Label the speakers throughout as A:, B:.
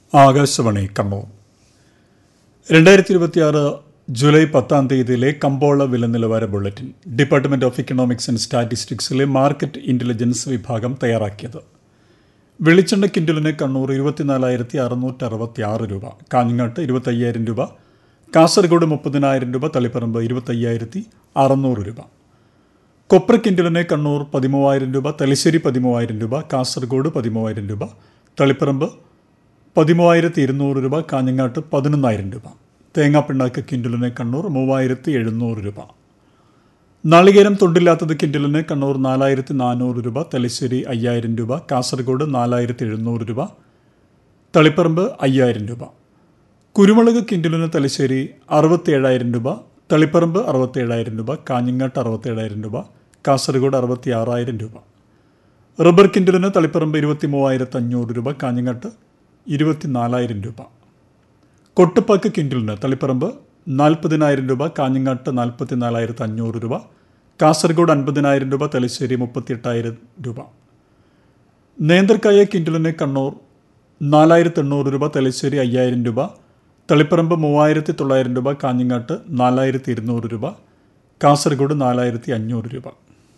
A: ആകാശവാണി കണ്ണൂർ രണ്ടായിരത്തി ഇരുപത്തിയാറ് ജൂലൈ പത്താം തീയതിയിലെ കമ്പോള വില നിലവാര bulletin department of economics and സ്റ്റാറ്റിസ്റ്റിക്സിലെ മാർക്കറ്റ് ഇന്റലിജൻസ് വിഭാഗം തയ്യാറാക്കിയത് വെളിച്ചെണ്ണ കിൻഡലിന് കണ്ണൂർ ഇരുപത്തിനാലായിരത്തി അറുന്നൂറ്റി അറുപത്തി ആറ് രൂപ കാഞ്ഞങ്ങാട്ട് ഇരുപത്തയ്യായിരം രൂപ കാസർഗോഡ് മുപ്പതിനായിരം രൂപ തളിപ്പറമ്പ് ഇരുപത്തയ്യായിരത്തി അറുന്നൂറ് രൂപ കൊപ്ര കിൻഡലിന് കണ്ണൂർ പതിമൂവായിരം രൂപ തലശ്ശേരി പതിമൂവായിരം രൂപ കാസർഗോഡ് പതിമൂവായിരം രൂപ തളിപ്പറമ്പ് പതിമൂവായിരത്തി ഇരുന്നൂറ് രൂപ കാഞ്ഞങ്ങാട്ട് പതിനൊന്നായിരം രൂപ തേങ്ങാപ്പിണ്ണാക്ക് കിൻഡലിന് കണ്ണൂർ മൂവായിരത്തി എഴുന്നൂറ് രൂപ നാളികേരം തൊണ്ടില്ലാത്തത് കിൻഡലിന് കണ്ണൂർ നാലായിരത്തി നാനൂറ് രൂപ തലശ്ശേരി അയ്യായിരം രൂപ കാസർഗോഡ് നാലായിരത്തി എഴുന്നൂറ് രൂപ തളിപ്പറമ്പ് അയ്യായിരം രൂപ കുരുമുളക് കിൻഡലിന് തലശ്ശേരി അറുപത്തി ഏഴായിരം രൂപ തളിപ്പറമ്പ് അറുപത്തി ഏഴായിരം രൂപ കാഞ്ഞങ്ങാട്ട് അറുപത്തി ഏഴായിരം രൂപ കാസർഗോഡ് അറുപത്തി ആറായിരം രൂപ റബ്ബർ കിൻഡലിന് തളിപ്പറമ്പ് ഇരുപത്തി മൂവായിരത്തി അഞ്ഞൂറ് രൂപ കാഞ്ഞങ്ങാട്ട് ഇരുപത്തിനാലായിരം രൂപ കൊട്ടുപ്പാക്ക് കിൻഡലിന് തളിപ്പറമ്പ് നാൽപ്പതിനായിരം രൂപ കാഞ്ഞങ്ങാട്ട് നാൽപ്പത്തി നാലായിരത്തി അഞ്ഞൂറ് രൂപ കാസർഗോഡ് അൻപതിനായിരം രൂപ തലശ്ശേരി മുപ്പത്തിയെട്ടായിരം രൂപ നേന്ത്രക്കായ കിൻഡലിന് കണ്ണൂർ നാലായിരത്തി എണ്ണൂറ് രൂപ തലശ്ശേരി അയ്യായിരം രൂപ തളിപ്പറമ്പ് മൂവായിരത്തി തൊള്ളായിരം രൂപ കാഞ്ഞങ്ങാട്ട് നാലായിരത്തി ഇരുന്നൂറ് രൂപ കാസർഗോഡ് നാലായിരത്തി അഞ്ഞൂറ് രൂപ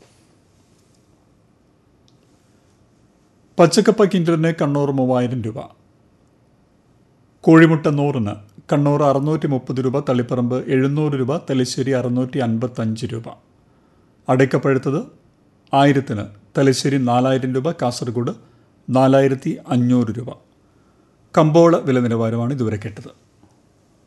A: പച്ചക്കപ്പ കിൻഡലിന് കണ്ണൂർ മൂവായിരം രൂപ കോഴിമുട്ട നൂറിന് കണ്ണൂർ അറുന്നൂറ്റി മുപ്പത് രൂപ തളിപ്പറമ്പ് എഴുന്നൂറ് രൂപ തലശ്ശേരി അറുന്നൂറ്റി അൻപത്തഞ്ച് രൂപ അടയ്ക്കപ്പഴുത്തത് ആയിരത്തിന് തലശ്ശേരി നാലായിരം രൂപ കാസർഗോഡ് നാലായിരത്തി അഞ്ഞൂറ് രൂപ കമ്പോള വില നിലവാരമാണ് ഇതുവരെ കേട്ടത്